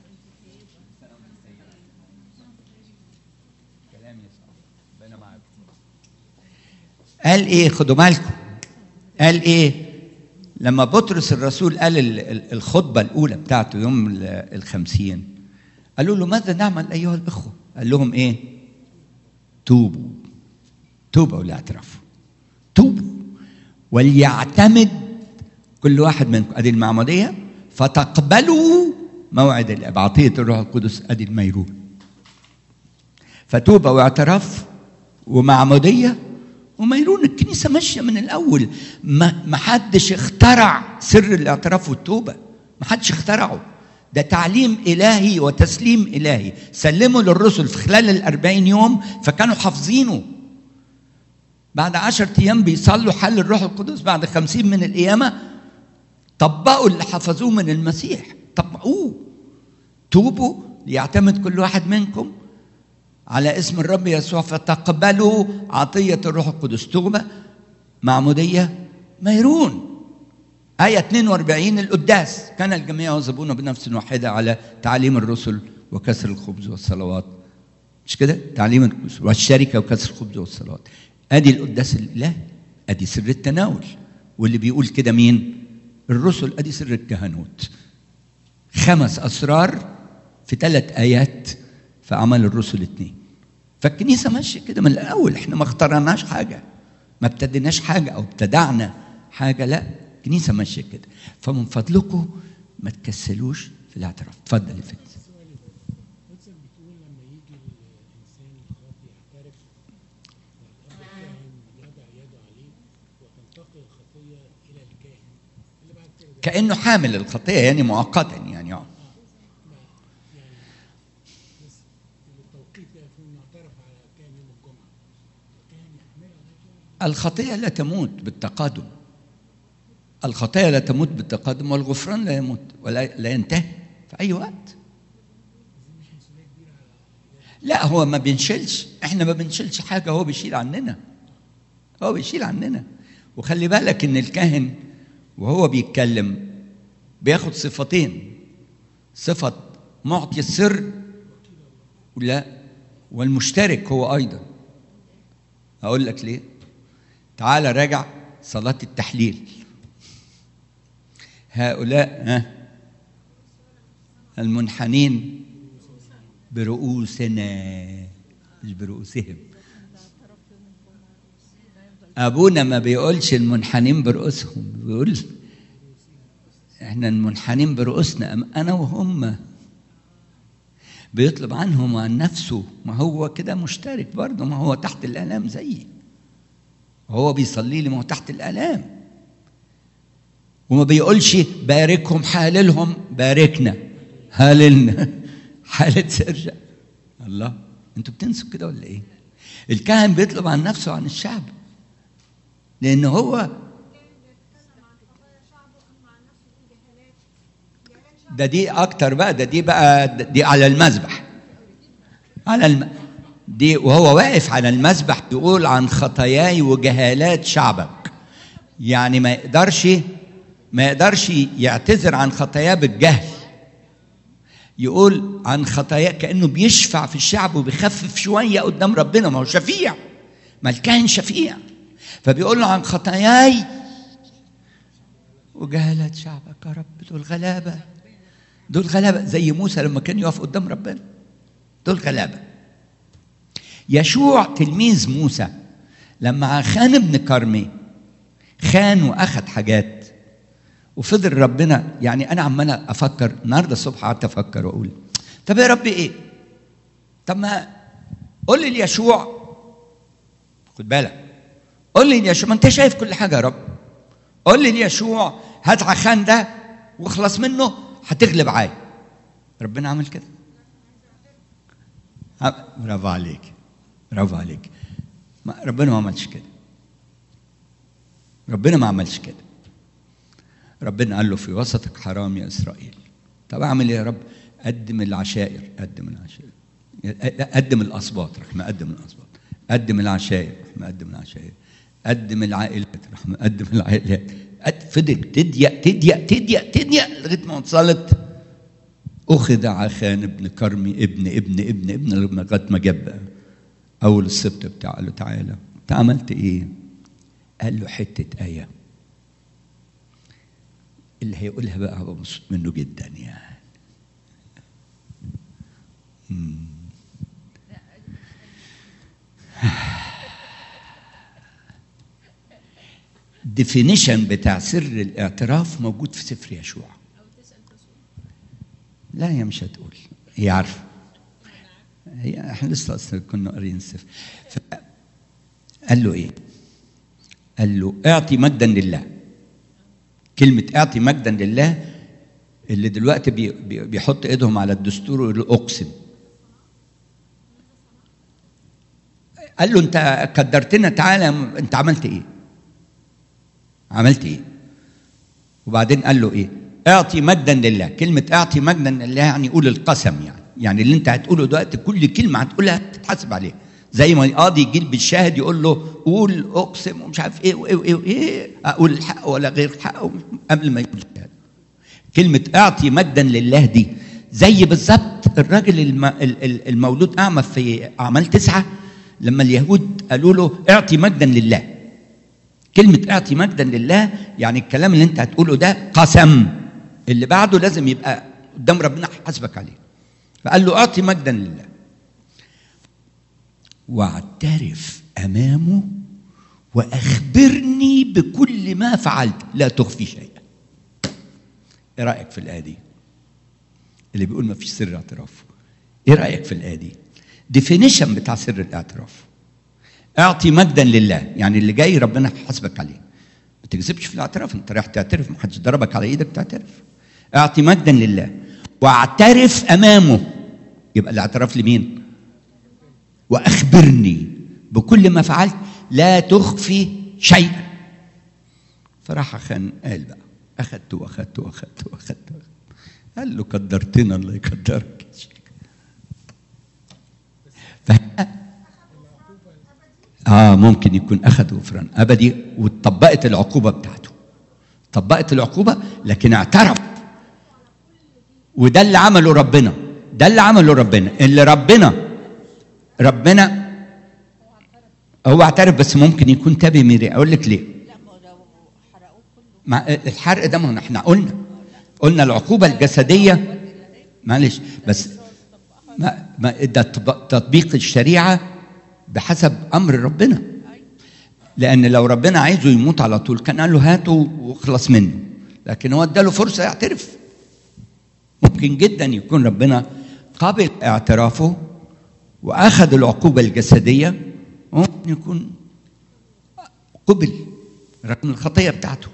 Speaker 1: كلام يسوع ربنا معاكم قال ايه خدوا بالكم قال ايه لما بطرس الرسول قال ال- ال- الخطبة الأولى بتاعته يوم ال- الخمسين قالوا له ماذا نعمل أيها الإخوة قال لهم إيه توبوا توبوا والاعتراف توبوا وليعتمد كل واحد منكم ادي المعموديه فتقبلوا موعد الاب عطيه الروح القدس ادي الميرون فتوبه واعتراف ومعموديه وميرون الكنيسه ماشيه من الاول ما ما حدش اخترع سر الاعتراف والتوبه ما حدش اخترعه ده تعليم إلهي وتسليم إلهي سلموا للرسل في خلال الأربعين يوم فكانوا حافظينه بعد عشرة أيام بيصلوا حل الروح القدس بعد خمسين من القيامة طبقوا اللي حفظوه من المسيح طبقوه توبوا ليعتمد كل واحد منكم على اسم الرب يسوع فتقبلوا عطية الروح القدس توبة معمودية ميرون آية 42 القداس كان الجميع يواظبون بنفس واحدة على تعليم الرسل وكسر الخبز والصلوات مش كده؟ تعليم الرسل والشركة وكسر الخبز والصلوات ادي القداس الالهي ادي سر التناول واللي بيقول كده مين؟ الرسل ادي سر الكهنوت خمس اسرار في ثلاث ايات في اعمال الرسل اثنين فالكنيسه ماشيه كده من الاول احنا ما اخترعناش حاجه ما ابتديناش حاجه او ابتدعنا حاجه لا الكنيسه ماشيه كده فمن فضلكم ما تكسلوش في الاعتراف اتفضل يا فتي
Speaker 3: قدسك بتقول لما يجي الانسان الخاطي يعترف والاب الكاهن يضع يده عليه وتنتقل الخطيه الى الكاهن اللي بعد كده ده
Speaker 1: كانه حامل الخطيه يعني مؤقتا يعني اه
Speaker 3: بس التوقيت ده يكون معترف على كاهن يوم الجمعه الكاهن يحملها ده
Speaker 1: الخطيه لا تموت بالتقادم الخطيه لا تموت بالتقادم والغفران لا يموت ولا لا ينتهي في اي وقت لا هو ما بينشلش احنا ما بنشيلش حاجه هو بيشيل عننا هو بيشيل عننا وخلي بالك ان الكاهن وهو بيتكلم بياخد صفتين صفه معطي السر ولا والمشترك هو ايضا اقول لك ليه تعال راجع صلاه التحليل هؤلاء ها المنحنين برؤوسنا مش برؤوسهم ابونا ما بيقولش المنحنين برؤوسهم بيقول احنا المنحنين برؤوسنا أم انا وهم بيطلب عنهم وعن نفسه ما هو كده مشترك برضه ما هو تحت الالام زيي هو بيصلي لي ما هو تحت الالام وما بيقولش باركهم حاللهم باركنا حاللنا حالة سرجة الله انتوا بتنسوا كده ولا ايه الكاهن بيطلب عن نفسه وعن الشعب لان هو ده دي اكتر بقى ده دي بقى دي على المذبح على الم... دي وهو واقف على المذبح بيقول عن خطاياي وجهالات شعبك يعني ما يقدرش ما يقدرش يعتذر عن خطاياه بالجهل يقول عن خطاياه كانه بيشفع في الشعب وبيخفف شويه قدام ربنا ما هو شفيع ما الكاهن شفيع فبيقول له عن خطاياي وجهالات شعبك يا رب دول غلابه دول غلابه زي موسى لما كان يقف قدام ربنا دول غلابه يشوع تلميذ موسى لما خان ابن كرمي خان واخد حاجات وفضل ربنا يعني انا عمال افكر النهارده الصبح قعدت افكر واقول طب يا رب ايه؟ طب ما قول لي ليشوع خد بالك قول لي ليشوع ما انت شايف كل حاجه يا رب قول لي ليشوع هات عخان ده واخلص منه هتغلب عاي ربنا عمل كده برافو عليك برافو عليك ما ربنا ما عملش كده ربنا ما عملش كده ربنا قال له في وسطك حرام يا اسرائيل طب اعمل ايه يا رب قدم العشائر قدم العشائر قدم الاسباط راح مقدم الاسباط قدم العشائر راح مقدم العشائر قدم العائلات راح مقدم العائلات فضل تضيق تضيق تضيق تضيق لغايه ما وصلت اخذ عخان ابن كرمي ابن ابن ابن ابن لغايه ما جاب اول السبت بتاعه قال له تعالى انت عملت ايه؟ قال له حته ايه اللي هيقولها بقى هبقى مبسوط منه جدا يعني ديفينيشن بتاع سر الاعتراف موجود في سفر يشوع لا هي مش هتقول هي عارفه هي احنا لسه اصلا كنا قاريين السفر قال له ايه؟ قال له اعطي مجدا لله كلمة اعطي مجدا لله اللي دلوقتي بي بيحط ايدهم على الدستور ويقول اقسم قال له انت قدرتنا تعالى انت عملت ايه؟ عملت ايه؟ وبعدين قال له ايه؟ اعطي مجدا لله، كلمة اعطي مجدا لله يعني قول القسم يعني. يعني اللي انت هتقوله دلوقتي كل كلمه هتقولها تتحاسب عليها زي ما القاضي يجي بالشاهد يقول له قول اقسم ومش عارف ايه وايه وايه, وإيه اقول الحق ولا غير الحق قبل ما يقول الشهاده كلمه اعطي مجدا لله دي زي بالظبط الراجل الم- ال- ال- المولود اعمى في اعمال تسعه لما اليهود قالوا له اعطي مجدا لله كلمة اعطي مجدا لله يعني الكلام اللي انت هتقوله ده قسم اللي بعده لازم يبقى قدام ربنا حاسبك عليه فقال له اعطي مجدا لله واعترف امامه واخبرني بكل ما فعلت لا تخفي شيئا ايه رايك في الايه دي اللي بيقول ما فيش سر اعتراف ايه رايك في الايه دي ديفينيشن بتاع سر الاعتراف اعطي مجدا لله يعني اللي جاي ربنا هيحاسبك عليه ما تكذبش في الاعتراف انت رايح تعترف ما حدش ضربك على ايدك تعترف اعطي مجدا لله واعترف امامه يبقى الاعتراف لمين واخبرني بكل ما فعلت لا تخفي شيئا فراح خان قال بقى اخذت واخذت واخذت واخذت قال له قدرتنا الله يقدرك ف... اه ممكن يكون اخذ غفران ابدي واتطبقت العقوبه بتاعته طبقت العقوبه لكن اعترف وده اللي عمله ربنا ده اللي عمله ربنا اللي ربنا ربنا هو اعترف بس ممكن يكون تابي ميري اقول لك ليه
Speaker 4: لا ما لو حرقوه كله
Speaker 1: مع الحرق ده ما احنا قلنا قلنا العقوبه الجسديه معلش بس ما ما ده تط- تطبيق الشريعه بحسب امر ربنا لان لو ربنا عايزه يموت على طول كان قال له هاته واخلص منه لكن هو اداله فرصه يعترف ممكن جدا يكون ربنا قبل اعترافه واخذ العقوبه الجسديه ممكن يكون قبل رغم الخطيه بتاعته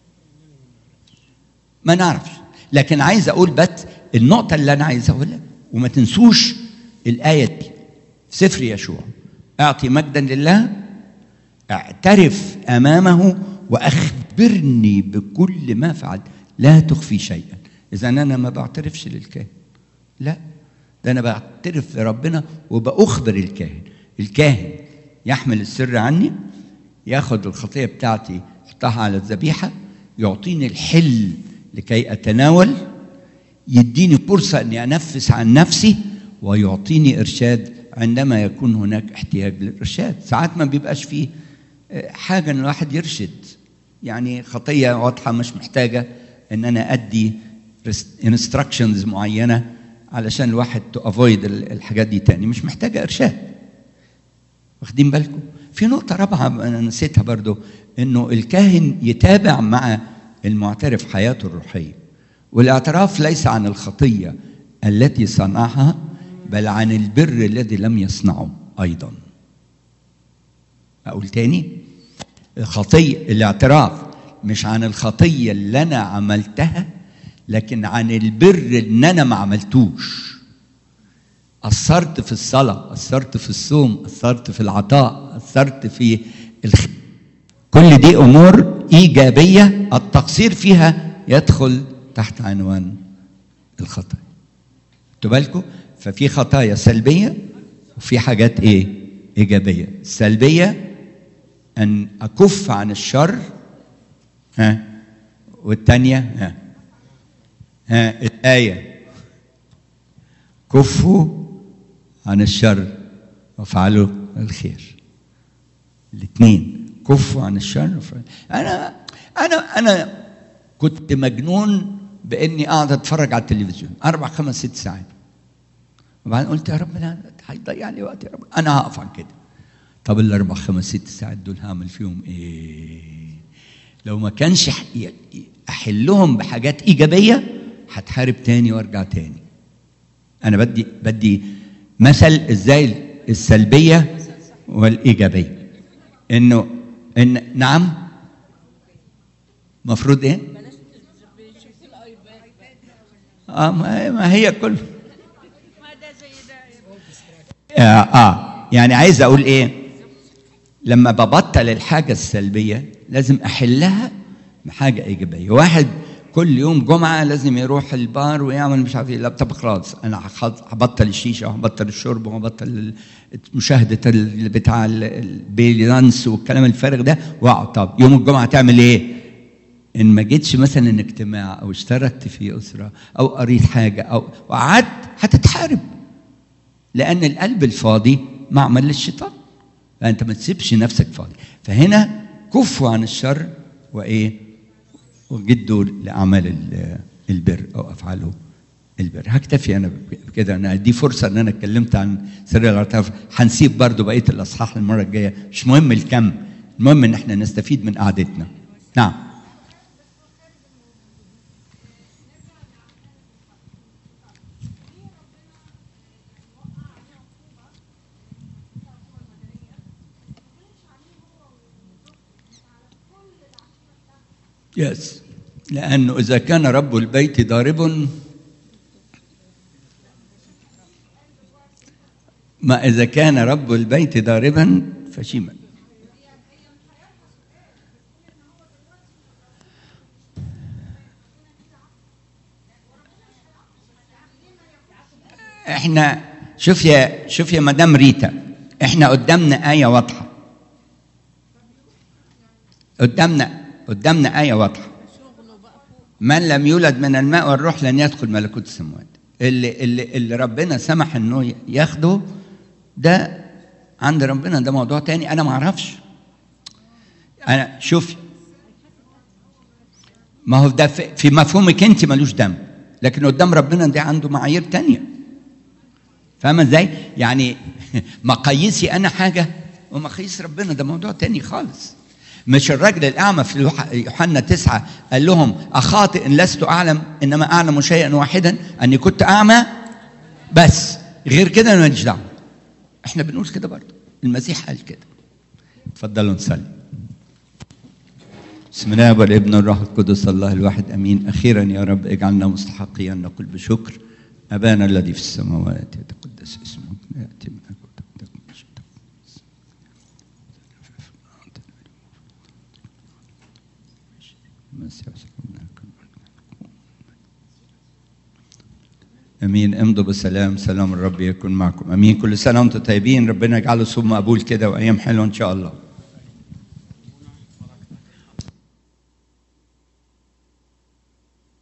Speaker 1: ما نعرفش لكن عايز اقول بس النقطه اللي انا عايز اقولها وما تنسوش الايه دي في سفر يشوع اعطي مجدا لله اعترف امامه واخبرني بكل ما فعلت لا تخفي شيئا اذا انا ما بعترفش للكاهن لا ده انا بعترف لربنا وباخبر الكاهن الكاهن يحمل السر عني ياخد الخطيه بتاعتي يحطها على الذبيحه يعطيني الحل لكي اتناول يديني فرصه اني انفس عن نفسي ويعطيني ارشاد عندما يكون هناك احتياج للارشاد ساعات ما بيبقاش فيه آه، حاجه ان الواحد يرشد يعني خطيه واضحه مش محتاجه ان انا ادي انستراكشنز معينه علشان الواحد تو افويد الحاجات دي تاني مش محتاجه ارشاد واخدين بالكم في نقطة رابعة أنا نسيتها برضو إنه الكاهن يتابع مع المعترف حياته الروحية والاعتراف ليس عن الخطية التي صنعها بل عن البر الذي لم يصنعه أيضا أقول تاني الخطية الاعتراف مش عن الخطية اللي أنا عملتها لكن عن البر اللي أنا ما عملتوش أثرت في الصلاة أثرت في الصوم أثرت في العطاء أثرت في الخ... كل دي أمور إيجابية التقصير فيها يدخل تحت عنوان الخطايا خدوا بالكم ففي خطايا سلبية وفي حاجات إيه إيجابية السلبية أن أكف عن الشر ها والتانية ها ها الآية كفوا عن الشر وافعلوا الخير الاثنين كفوا عن الشر وافعلوا انا انا انا كنت مجنون باني اقعد اتفرج على التلفزيون اربع خمس ست ساعات وبعدين قلت يا رب لا هيضيع لي وقت يا رب انا هقف عن كده طب الاربع خمس ست ساعات دول هعمل فيهم ايه لو ما كانش ح- ي- احلهم بحاجات ايجابيه هتحارب تاني وارجع تاني انا بدي بدي مثل ازاي السلبيه والايجابيه انه ان نعم مفروض ايه
Speaker 4: بلاش بيشوف الايباد
Speaker 1: اه ما ما هي كل
Speaker 4: ما ده زي ده
Speaker 1: آه, اه يعني عايز اقول ايه لما ببطل الحاجه السلبيه لازم احلها بحاجه ايجابيه واحد كل يوم جمعه لازم يروح البار ويعمل مش عارف ايه لا طب خلاص انا هخ- هبطل الشيشه وهبطل الشرب وهبطل ال- مشاهده ال- بتاع ال- البيلي دانس والكلام الفارغ ده واقعد طب يوم الجمعه تعمل ايه؟ ان ما جيتش مثلا اجتماع او اشتركت في اسره او قريت حاجه او وقعدت هتتحارب لان القلب الفاضي معمل للشيطان فانت ما تسيبش نفسك فاضي فهنا كفوا عن الشر وايه وجدوا لاعمال ال- البر او افعاله البر هكتفي انا بكده انا دي فرصه ان انا اتكلمت عن سر الاعتراف هنسيب برضو بقيه الاصحاح المره الجايه مش مهم الكم المهم ان احنا نستفيد من قعدتنا نعم يس لأنه إذا كان رب البيت ضارب ما إذا كان رب البيت ضاربا فشيما احنا شوف يا شوف يا مدام ريتا احنا قدامنا آية واضحة قدامنا قدامنا آية واضحة من لم يولد من الماء والروح لن يدخل ملكوت السماوات اللي اللي اللي ربنا سمح انه ياخده ده عند ربنا ده موضوع تاني انا ما اعرفش انا شوف ما هو ده في في مفهومك انت ملوش دم لكن قدام ربنا ده عنده معايير تانية فاهمه ازاي يعني مقاييسي انا حاجه ومقاييس ربنا ده موضوع تاني خالص مش الراجل الاعمى في يوح- يوحنا تسعة قال لهم اخاطئ ان لست اعلم انما اعلم شيئا واحدا اني كنت اعمى بس غير كده انا ماليش دعوه احنا بنقول كده برضه المسيح قال كده اتفضلوا نصلي بسم الله والابن والروح القدس الله الواحد امين اخيرا يا رب اجعلنا مستحقين ان نقول بشكر ابانا الذي في السماوات يتقدس اسمك ياتي ملكوتك تكن مشيئتك امين امضوا بسلام سلام الرب يكن معكم امين كل سنه وانتم طيبين ربنا يجعله صوم مقبول كده وايام حلوه ان شاء الله